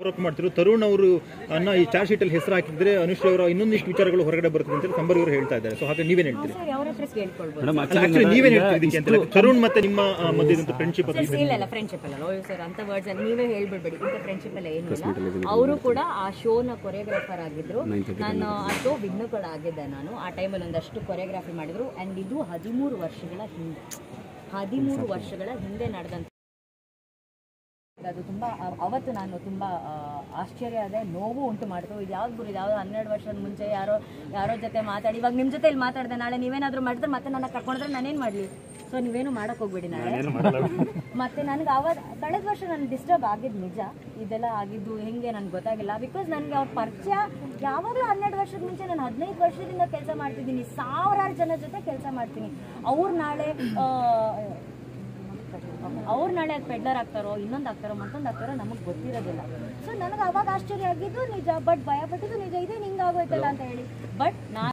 ಆರೋಪ ಮಾಡ್ತಿದ್ರು ತರುಣ್ ಅವರು ಅನ್ನ ಈ ಚಾರ್ಜ್ ಶೀಟ್ ಅಲ್ಲಿ ಹೆಸರು ಹಾಕಿದ್ರೆ ಅನುಶ್ರೀ ಅವರ ಇನ್ನೊಂದಿಷ್ಟು ವಿಚಾರಗಳು ಹೊರಗಡೆ ಬರ್ತದೆ ಅಂತ ಸಂಬರ್ ಇವರು ಹೇಳ್ತಾ ಇದ್ದಾರೆ ಸೊ ಹಾಗೆ ನೀವೇನ್ ಹೇಳ್ತೀರಿ ಸರ್ ಅವ್ರ ಹತ್ರ ಕೇಳ್ಕೊಳ್ಬೋದು ಮೇಡಮ್ ಆಕ್ಚುಲಿ ನೀವೇನ್ ಹೇಳ್ತೀರಿ ಇದಕ್ಕೆ ಅಂತ ತರುಣ್ ಮತ್ತೆ ನಿಮ್ಮ ಆ, ಮಧ್ಯೆ ಇದ್ದಂತ ಫ್ರೆಂಡ್ಶಿಪ್ ಅದು ಸರ್ ಇಲ್ಲ ಇಲ್ಲ ಫ್ರೆಂಡ್ಶಿಪ್ ಅಲ್ಲ ಓಯ್ ಸರ್ ಅಂತ ವರ್ಡ್ಸ್ ಅಲ್ಲಿ ನೀವೇ ಹೇಳ್ಬಿಡ್ಬೇಡಿ ಇಂಥ ಫ್ರೆಂಡ್ಶಿಪ್ ಎಲ್ಲ ಏನು ಇಲ್ಲ ಅವರು ಕೂಡ ಆ ಶೋನ ಕೊರಿಯೋಗ್ರಾಫರ್ ಆಗಿದ್ರು ನಾನು ಆ ಶೋ ವಿಘ್ನಗಳಾಗಿದ್ದೆ ನಾನು ಆ ಟೈಮಲ್ಲಿ ಒಂದಷ್ಟು ಕೊರಿಯೋಗ್ರಫಿ ಮಾಡಿದ್ರು ಅಂಡ್ ಇದು ಹದಿಮೂರು ವರ್ಷಗಳ ಹಿಂದೆ ಹದಿಮೂರು ವರ್ಷಗಳ ಹಿಂದೆ ನಡೆದಂತ ಅದು ತುಂಬ ಅವತ್ತು ನಾನು ತುಂಬ ಆ, ಆಶ್ಚರ್ಯ ಆದೆ ನೋವು ಉಂಟು ಮಾಡಿತು ಇದು ಯಾವ್ದು ಗುರು ಯಾವ್ದು ಹನ್ನೆರಡು ವರ್ಷದ ಮುಂಚೆ ಯಾರೋ ಯಾರೋ ಜೊತೆ ಮಾತಾಡಿ ಇವಾಗ ನಿಮ್ಮ ಜೊತೆ ಇಲ್ಲಿ ಮಾತಾಡಿದೆ ನಾಳೆ ನೀವೇನಾದರೂ ಮಾಡಿದ್ರೆ ಮತ್ತೆ ನನ್ನ ಕರ್ಕೊಂಡ್ರೆ ನಾನೇನು ಮಾಡಲಿ ಸೊ ನೀವೇನು ಮಾಡಕ್ ಹೋಗ್ಬೇಡಿ ನಾಳೆ ಮತ್ತೆ ನನಗೆ ಅವಾಗ ಕಳೆದ ವರ್ಷ ನಾನು ಡಿಸ್ಟರ್ಬ್ ಆಗಿದ್ದು ನಿಜ ಇದೆಲ್ಲ ಆಗಿದ್ದು ಹೆಂಗೆ ನನಗೆ ಗೊತ್ತಾಗಿಲ್ಲ ಬಿಕಾಸ್ ನನಗೆ ಅವ್ರ ಪರಿಚಯ ಯಾವಾಗಲೂ ಹನ್ನೆರಡು ವರ್ಷದ ಮುಂಚೆ ನಾನು ಹದಿನೈದು ವರ್ಷದಿಂದ ಕೆಲಸ ಮಾಡ್ತಿದ್ದೀನಿ ಸಾವಿರಾರು ಜನ ಜೊತೆ ಕೆಲಸ ಮಾಡ್ತೀನಿ ಅವ್ರು ನಾಳೆ ಆ, ಅವ್ರು ನಾಳೆ ಅದು ಪೆಡ್ಲರ್ ಆಗ್ತಾರೋ ಇನ್ನೊಂದು ಆಗ್ತಾರೋ ಮತ್ತೊಂದು ಆಗ್ತಾರೋ ನಮಗೆ ಗೊತ್ತಿರೋದಿಲ್ಲ ಸೊ ನನಗೆ ಅವಾಗ ಆಶ್ಚರ್ಯ ಆಗಿದ್ದು ನಿಜ ಬಟ್ ಭಯ ಪಟ್ಟಿದ್ದು ನಿಜ ಇದೇ ಹಿಂಗಾಗೋಯ್ತಲ್ಲ ಅಂತ ಹೇಳಿ ಬಟ್ ನಾನು